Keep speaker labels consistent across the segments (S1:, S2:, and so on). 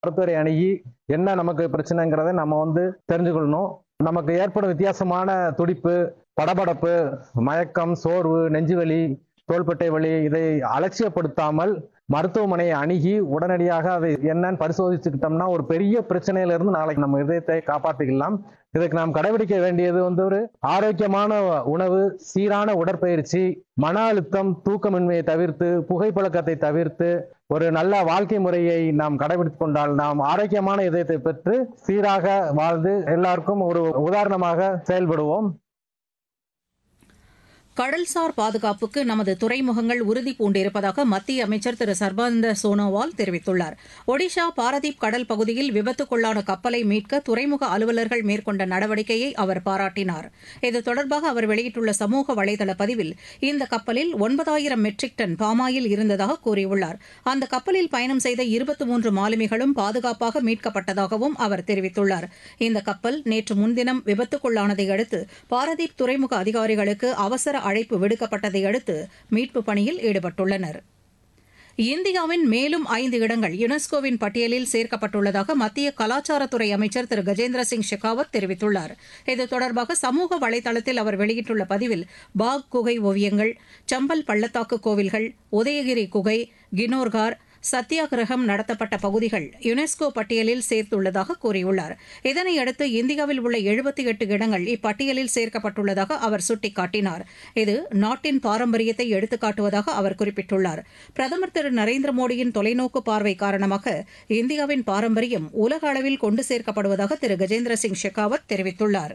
S1: மருத்துவரை அணுகி என்ன நமக்கு பிரச்சனைங்கிறத நம்ம வந்து தெரிஞ்சுக்கொள்ளணும் நமக்கு ஏற்படும் வித்தியாசமான துடிப்பு படபடப்பு மயக்கம் சோர்வு நெஞ்சுவலி தோள்பட்டை வலி இதை அலட்சியப்படுத்தாமல் மருத்துவமனையை அணுகி உடனடியாக அதை என்னன்னு பரிசோதிச்சுக்கிட்டோம்னா ஒரு பெரிய பிரச்சனையில இருந்து நாளைக்கு நம்ம இதயத்தை காப்பாற்றிக்கலாம் இதுக்கு நாம் கடைபிடிக்க வேண்டியது வந்து ஒரு ஆரோக்கியமான உணவு சீரான உடற்பயிற்சி மன அழுத்தம் தூக்கமின்மையை தவிர்த்து புகைப்பழக்கத்தை தவிர்த்து ஒரு நல்ல வாழ்க்கை முறையை நாம் கடைபிடித்துக் கொண்டால் நாம் ஆரோக்கியமான இதயத்தை பெற்று சீராக வாழ்ந்து எல்லாருக்கும் ஒரு உதாரணமாக செயல்படுவோம்
S2: கடல்சார் பாதுகாப்புக்கு நமது துறைமுகங்கள் உறுதி பூண்டிருப்பதாக மத்திய அமைச்சர் திரு சர்பானந்த சோனோவால் தெரிவித்துள்ளார் ஒடிஷா பாரதீப் கடல் பகுதியில் விபத்துக்குள்ளான கப்பலை மீட்க துறைமுக அலுவலர்கள் மேற்கொண்ட நடவடிக்கையை அவர் பாராட்டினார் இது தொடர்பாக அவர் வெளியிட்டுள்ள சமூக வலைதள பதிவில் இந்த கப்பலில் ஒன்பதாயிரம் மெட்ரிக் டன் பாமாயில் இருந்ததாக கூறியுள்ளார் அந்த கப்பலில் பயணம் செய்த இருபத்தி மூன்று மாலுமிகளும் பாதுகாப்பாக மீட்கப்பட்டதாகவும் அவர் தெரிவித்துள்ளார் இந்த கப்பல் நேற்று முன்தினம் விபத்துக்குள்ளானதை அடுத்து பாரதீப் துறைமுக அதிகாரிகளுக்கு அவசர அழைப்பு விடுக்கப்பட்டதை அடுத்து மீட்புப் பணியில் ஈடுபட்டுள்ளனர் இந்தியாவின் மேலும் ஐந்து இடங்கள் யுனெஸ்கோவின் பட்டியலில் சேர்க்கப்பட்டுள்ளதாக மத்திய கலாச்சாரத்துறை அமைச்சர் திரு கஜேந்திர சிங் ஷெகாவத் தெரிவித்துள்ளார் இது தொடர்பாக சமூக வலைதளத்தில் அவர் வெளியிட்டுள்ள பதிவில் பாக் குகை ஓவியங்கள் சம்பல் பள்ளத்தாக்கு கோவில்கள் உதயகிரி குகை கினோர்கார் சத்தியாகிரகம் நடத்தப்பட்ட பகுதிகள் யுனெஸ்கோ பட்டியலில் சேர்த்துள்ளதாக கூறியுள்ளார் இதனையடுத்து இந்தியாவில் உள்ள எழுபத்தி எட்டு இடங்கள் இப்பட்டியலில் சேர்க்கப்பட்டுள்ளதாக அவர் சுட்டிக்காட்டினார் இது நாட்டின் பாரம்பரியத்தை எடுத்துக்காட்டுவதாக அவர் குறிப்பிட்டுள்ளார் பிரதமர் திரு நரேந்திர மோடியின் தொலைநோக்கு பார்வை காரணமாக இந்தியாவின் பாரம்பரியம் உலக அளவில் கொண்டு சேர்க்கப்படுவதாக திரு கஜேந்திர சிங் ஷெகாவத் தெரிவித்துள்ளார்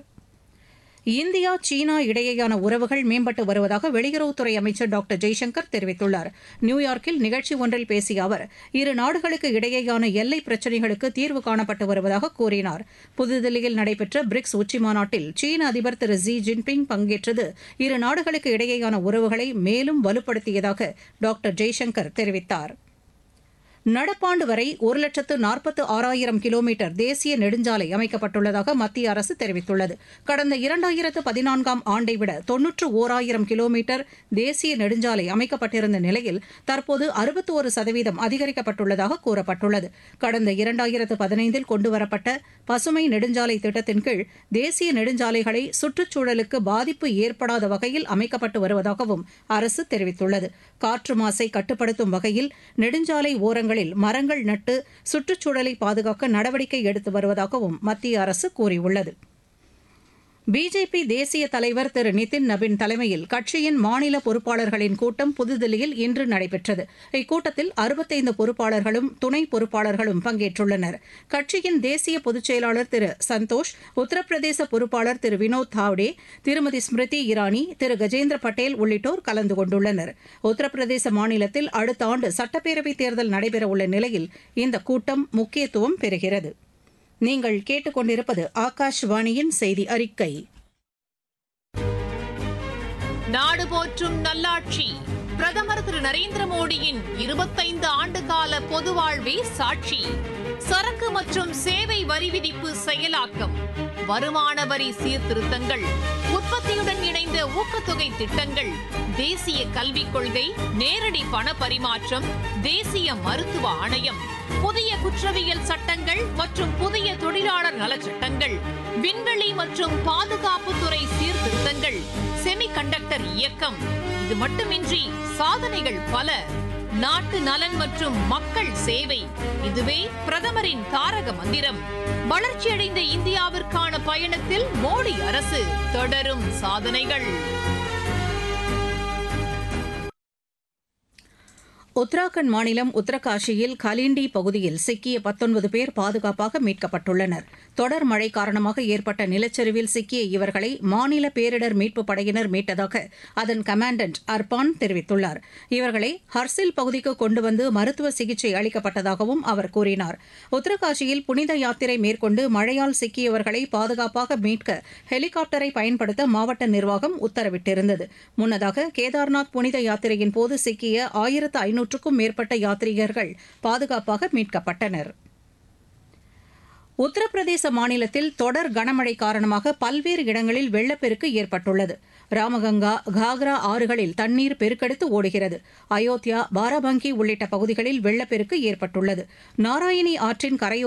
S2: இந்தியா சீனா இடையேயான உறவுகள் மேம்பட்டு வருவதாக வெளியுறவுத்துறை அமைச்சர் டாக்டர் ஜெய்சங்கர் தெரிவித்துள்ளார் நியூயார்க்கில் நிகழ்ச்சி ஒன்றில் பேசிய அவர் இரு நாடுகளுக்கு இடையேயான எல்லை பிரச்சினைகளுக்கு தீர்வு காணப்பட்டு வருவதாக கூறினார் புதுதில்லியில் நடைபெற்ற பிரிக்ஸ் உச்சிமாநாட்டில் சீன அதிபர் திரு ஜி ஜின்பிங் பங்கேற்றது இரு நாடுகளுக்கு இடையேயான உறவுகளை மேலும் வலுப்படுத்தியதாக டாக்டர் ஜெய்சங்கர் தெரிவித்தார் நடப்பாண்டு வரை ஒரு லட்சத்து நாற்பத்து ஆறாயிரம் கிலோமீட்டர் தேசிய நெடுஞ்சாலை அமைக்கப்பட்டுள்ளதாக மத்திய அரசு தெரிவித்துள்ளது கடந்த இரண்டாயிரத்து பதினான்காம் ஆண்டை விட தொன்னூற்று ஓராயிரம் கிலோமீட்டர் தேசிய நெடுஞ்சாலை அமைக்கப்பட்டிருந்த நிலையில் தற்போது அறுபத்தோரு சதவீதம் அதிகரிக்கப்பட்டுள்ளதாக கூறப்பட்டுள்ளது கடந்த இரண்டாயிரத்து பதினைந்தில் கொண்டுவரப்பட்ட பசுமை நெடுஞ்சாலை திட்டத்தின் கீழ் தேசிய நெடுஞ்சாலைகளை சுற்றுச்சூழலுக்கு பாதிப்பு ஏற்படாத வகையில் அமைக்கப்பட்டு வருவதாகவும் அரசு தெரிவித்துள்ளது காற்று மாசை கட்டுப்படுத்தும் வகையில் நெடுஞ்சாலை ஓரங்களில் மரங்கள் நட்டு சுற்றுச்சூழலை பாதுகாக்க நடவடிக்கை எடுத்து வருவதாகவும் மத்திய அரசு கூறியுள்ளது பிஜேபி தேசிய தலைவர் திரு நிதின் நபின் தலைமையில் கட்சியின் மாநில பொறுப்பாளர்களின் கூட்டம் புதுதில்லியில் இன்று நடைபெற்றது இக்கூட்டத்தில் அறுபத்தைந்து பொறுப்பாளர்களும் துணை பொறுப்பாளர்களும் பங்கேற்றுள்ளனர் கட்சியின் தேசிய பொதுச் செயலாளர் திரு சந்தோஷ் உத்தரப்பிரதேச பொறுப்பாளர் திரு வினோத் தாவ்டே திருமதி ஸ்மிருதி இரானி திரு கஜேந்திர பட்டேல் உள்ளிட்டோர் கலந்து கொண்டுள்ளனர் உத்தரப்பிரதேச மாநிலத்தில் அடுத்த ஆண்டு சட்டப்பேரவைத் தேர்தல் நடைபெறவுள்ள நிலையில் இந்த கூட்டம் முக்கியத்துவம் பெறுகிறது நீங்கள் கேட்டுக்கொண்டிருப்பது ஆகாஷ்வாணியின் செய்தி அறிக்கை
S3: நாடு போற்றும் நல்லாட்சி பிரதமர் திரு நரேந்திர மோடியின் இருபத்தைந்து ஆண்டு கால பொது வாழ்வே சாட்சி சரக்கு மற்றும் சேவை வரி விதிப்பு செயலாக்கம் வருமான வரி சீர்திருத்தங்கள் உற்பத்தியுடன் இணைந்த ஊக்கத்தொகை திட்டங்கள் தேசிய கல்விக் கொள்கை நேரடி பண பரிமாற்றம் தேசிய மருத்துவ ஆணையம் புதிய குற்றவியல் சட்டங்கள் மற்றும் புதிய தொழிலாளர் நலச்சட்டங்கள் விண்வெளி மற்றும் பாதுகாப்புத்துறை சீர்திருத்தங்கள் செமிகண்டக்டர் இயக்கம் இது மட்டுமின்றி சாதனைகள் பல நாட்டு நலன் மற்றும் மக்கள் சேவை இதுவே பிரதமரின் தாரக மந்திரம் வளர்ச்சியடைந்த இந்தியாவிற்கான பயணத்தில் மோடி அரசு தொடரும் சாதனைகள்
S2: உத்தராகண்ட் மாநிலம் உத்தரகாஷியில் கலிண்டி பகுதியில் சிக்கிய பத்தொன்பது பேர் பாதுகாப்பாக மீட்கப்பட்டுள்ளனர் தொடர் மழை காரணமாக ஏற்பட்ட நிலச்சரிவில் சிக்கிய இவர்களை மாநில பேரிடர் மீட்புப் படையினர் மீட்டதாக அதன் கமாண்டன்ட் அர்பான் தெரிவித்துள்ளார் இவர்களை ஹர்சில் பகுதிக்கு கொண்டு வந்து மருத்துவ சிகிச்சை அளிக்கப்பட்டதாகவும் அவர் கூறினார் உத்தரகாஷியில் புனித யாத்திரை மேற்கொண்டு மழையால் சிக்கியவர்களை பாதுகாப்பாக மீட்க ஹெலிகாப்டரை பயன்படுத்த மாவட்ட நிர்வாகம் உத்தரவிட்டிருந்தது முன்னதாக கேதார்நாத் புனித யாத்திரையின் போது சிக்கிய ஆயிரத்து ஐநூற்றுக்கும் மேற்பட்ட யாத்ரீகர்கள் பாதுகாப்பாக மீட்கப்பட்டனர் உத்தரப்பிரதேச மாநிலத்தில் தொடர் கனமழை காரணமாக பல்வேறு இடங்களில் வெள்ளப்பெருக்கு ஏற்பட்டுள்ளது ராமகங்கா காக்ரா ஆறுகளில் தண்ணீர் பெருக்கெடுத்து ஓடுகிறது அயோத்தியா பாராபங்கி உள்ளிட்ட பகுதிகளில் வெள்ளப்பெருக்கு ஏற்பட்டுள்ளது நாராயணி ஆற்றின் கரையோ